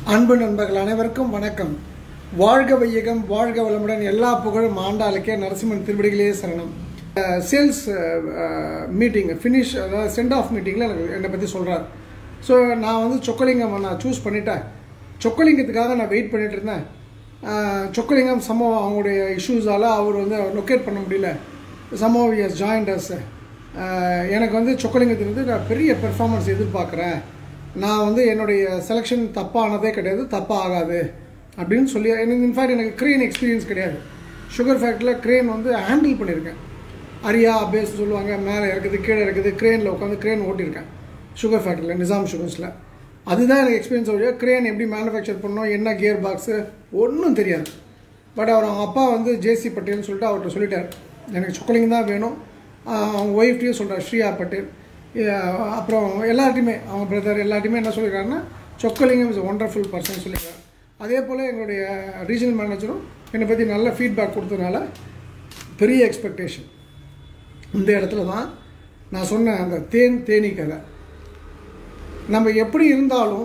அன்பு நண்பர்கள் அனைவருக்கும் வணக்கம் வாழ்க வையகம் வாழ்க வளமுடன் எல்லா புகழும் ஆண்டாளுக்கே நரசிம்மன் திருவடிகளே சரணம் சேல்ஸ் மீட்டிங் ஃபினிஷ் அதாவது சென்ட் ஆஃப் மீட்டிங்கில் எனக்கு என்னை பற்றி சொல்கிறார் ஸோ நான் வந்து சொக்கலிங்கம் நான் சூஸ் பண்ணிட்டேன் சொக்கலிங்கத்துக்காக நான் வெயிட் பண்ணிட்டு இருந்தேன் அஹ், சொக்கலிங்கம் சம்பவம் அவங்களுடைய இஷ்யூஸால் அவர் வந்து லொக்கேட் பண்ண முடியல சம்பவம் எஸ் ஜாயின்டர்ஸ் எனக்கு வந்து சொக்கலிங்கத்திலிருந்து நான் பெரிய பெர்ஃபார்மன்ஸ் எதிர்பார்க்குறேன் நான் வந்து என்னுடைய செலெக்ஷன் தப்பானதே கிடையாது தப்பாக ஆகாது அப்படின்னு சொல்லி எனக்கு இன்ஃபேக்ட் எனக்கு க்ரேன் எக்ஸ்பீரியன்ஸ் கிடையாது சுகர் ஃபேக்டரியில் க்ரேன் வந்து ஹேண்டில் பண்ணியிருக்கேன் அரியா பேஸ் சொல்லுவாங்க மேலே இருக்குது கீழே இருக்குது க்ரேனில் உட்காந்து க்ரேன் ஓட்டியிருக்கேன் சுகர் ஃபேக்டரியில் நிசாம் சுகர்ஸில் அதுதான் எனக்கு எக்ஸ்பீரியன்ஸ் ஒழிய க்ரேன் எப்படி மேனுஃபேக்சர் பண்ணோம் என்ன கியர் பாக்ஸு ஒன்றும் தெரியாது பட் அவர் அவங்க அப்பா வந்து ஜேசி பட்டேல்னு சொல்லிட்டு அவர்கிட்ட சொல்லிட்டார் எனக்கு சொக்கலிங் தான் வேணும் ஆஹ் அவங்க ஒய்ஃப்டையும் சொல்கிறார் ஸ்ரீயா பட்டேல் ஆஹ் அப்புறம் எல்லார்ட்டையுமே அவங்க பிரதர் எல்லார்ட்டையுமே என்ன சொல்லியிருக்காருன்னா சொக்கலிங்கம் இஸ் ஒண்டர்ஃபுல் பர்சன் சொல்லியிருக்காரு அதே போல் எங்களுடைய ரீஜனல் மேனேஜரும் என்னை பற்றி நல்ல ஃபீட்பேக் கொடுத்ததுனால பெரிய எக்ஸ்பெக்டேஷன் இந்த இடத்துல தான் நான் சொன்ன அந்த தேன் தேனி கதை நம்ம எப்படி இருந்தாலும்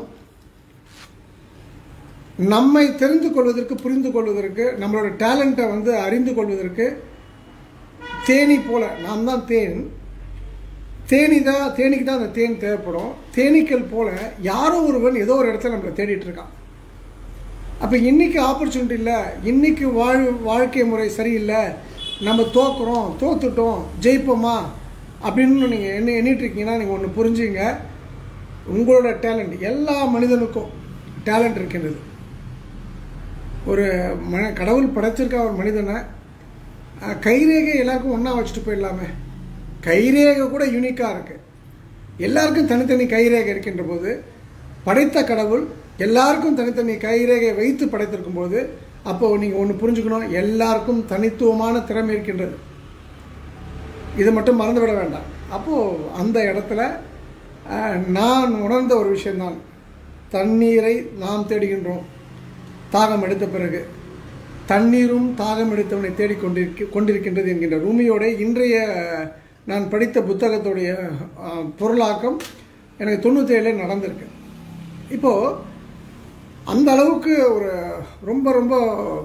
நம்மை தெரிந்து கொள்வதற்கு புரிந்து கொள்வதற்கு நம்மளோட டேலண்ட்டை வந்து அறிந்து கொள்வதற்கு தேனி போல நாம் தான் தேன் தேனி தான் தேனிக்கு தான் அந்த தேன் தேவைப்படும் தேனீக்கள் போல யாரோ ஒருவன் ஏதோ ஒரு இடத்துல நம்மளை தேடிட்டு இருக்கான் அப்போ இன்னைக்கு ஆப்பர்ச்சுனிட்டி இல்லை இன்னைக்கு வாழ் வாழ்க்கை முறை சரியில்லை நம்ம தோக்குறோம் தோத்துட்டோம் ஜெயிப்போமா அப்படின்னு நீங்கள் என்ன எண்ணிட்டு இருக்கீங்கன்னா நீங்கள் ஒன்று புரிஞ்சுங்க உங்களோட டேலண்ட் எல்லா மனிதனுக்கும் டேலண்ட் இருக்கின்றது ஒரு மன கடவுள் படைச்சிருக்கா ஒரு மனிதனை அஹ், கைரேகை எல்லாருக்கும் ஒன்றா வச்சுட்டு போயிடலாமே கைரேகை கூட யூனிக்காக இருக்குது எல்லாருக்கும் தனித்தனி கைரேகை இருக்கின்ற போது படைத்த கடவுள் எல்லாருக்கும் தனித்தனி கைரேகை வைத்து படைத்திருக்கும் போது அப்போது நீங்கள் ஒன்று புரிஞ்சுக்கணும் எல்லாருக்கும் தனித்துவமான திறமை இருக்கின்றது இதை மட்டும் மறந்துவிட வேண்டாம் அப்போது அந்த இடத்துல அஹ், நான் உணர்ந்த ஒரு விஷயம்தான் தண்ணீரை நாம் தேடுகின்றோம் தாகம் எடுத்த பிறகு தண்ணீரும் தாகம் எடுத்தவனை தேடிக்கொண்டிருக்க கொண்டிருக்கின்றது என்கின்ற ரூமியோட இன்றைய நான் படித்த புத்தகத்துடைய அஹ், பொருளாக்கம் எனக்கு தொண்ணூற்றேழில் நடந்திருக்கு இப்போது அந்த அளவுக்கு ஒரு ரொம்ப ரொம்ப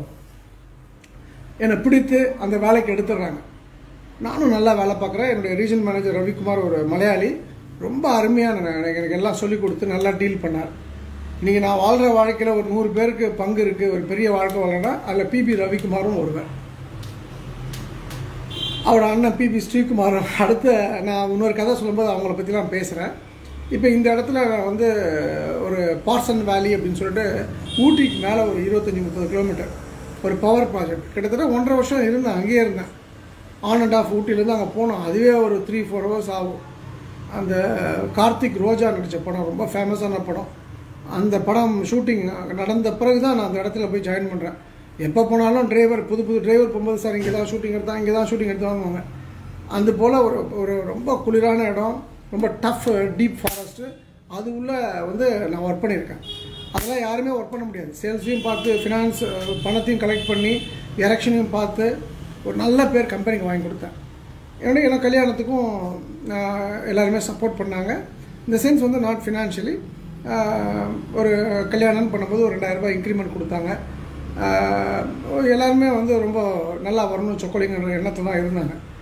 என்னை பிடித்து அந்த வேலைக்கு எடுத்துடுறாங்க நானும் நல்லா வேலை பார்க்குறேன் என்னுடைய ரீஜன் மேனேஜர் ரவிக்குமார் ஒரு மலையாளி ரொம்ப அருமையான எனக்கு எனக்கு எல்லாம் சொல்லி கொடுத்து நல்லா டீல் பண்ணார் இன்றைக்கி நான் வாழ்கிற வாழ்க்கையில் ஒரு நூறு பேருக்கு பங்கு இருக்குது ஒரு பெரிய வாழ்க்கை வாழனா அதில் பிபி ரவிக்குமாரும் ஒருவன் அவரோட அண்ணன் பிபி ஸ்ரீகுமாரும் அடுத்த நான் இன்னொரு கதை சொல்லும்போது அவங்கள பற்றி நான் பேசுகிறேன் இப்போ இந்த இடத்துல நான் வந்து ஒரு பார்சன் வேலி அப்படின்னு சொல்லிட்டு ஊட்டிக்கு மேலே ஒரு இருபத்தஞ்சி முப்பது கிலோமீட்டர் ஒரு பவர் ப்ராஜெக்ட் கிட்டத்தட்ட ஒன்றரை வருஷம் இருந்தேன் அங்கேயே இருந்தேன் ஆன் அண்ட் ஆஃப் ஊட்டிலேருந்து அங்கே போனோம் அதுவே ஒரு த்ரீ ஃபோர் ஹவர்ஸ் ஆகும் அந்த கார்த்திக் ரோஜா நடித்த படம் ரொம்ப ஃபேமஸான படம் அந்த படம் ஷூட்டிங் நடந்த பிறகு தான் நான் அந்த இடத்துல போய் ஜாயின் பண்ணுறேன் எப்போ போனாலும் டிரைவர் புது புது டிரைவர் போகும்போது சார் இங்கே தான் ஷூட்டிங் எடுத்தா இங்கே தான் ஷூட்டிங் எடுத்தாங்க அந்த போல் ஒரு ஒரு ரொம்ப குளிரான இடம் ரொம்ப டஃப் டீப் ஃபாரஸ்ட்டு அது உள்ள வந்து நான் ஒர்க் பண்ணியிருக்கேன் அதெல்லாம் யாருமே ஒர்க் பண்ண முடியாது சேல்ஸையும் பார்த்து ஃபினான்ஸ் பணத்தையும் கலெக்ட் பண்ணி எலெக்ஷனையும் பார்த்து ஒரு நல்ல பேர் கம்பெனிக்கு வாங்கி கொடுத்தேன் என்னுடைய எனக்கு கல்யாணத்துக்கும் ஆஹ், எல்லாருமே சப்போர்ட் பண்ணாங்க இந்த சென்ஸ் வந்து நாட் ஃபினான்ஷியலி ஒரு கல்யாணம் பண்ணும்போது ஒரு ரெண்டாயிரம் ரூபாய் இன்க்ரிமெண்ட் கொடுத்தாங்க ஆஹ், எல்லாருமே வந்து ரொம்ப நல்லா வரணும் சொக்கலிங்கன்ற எண்ணத்தில் தான் இருந்தாங்க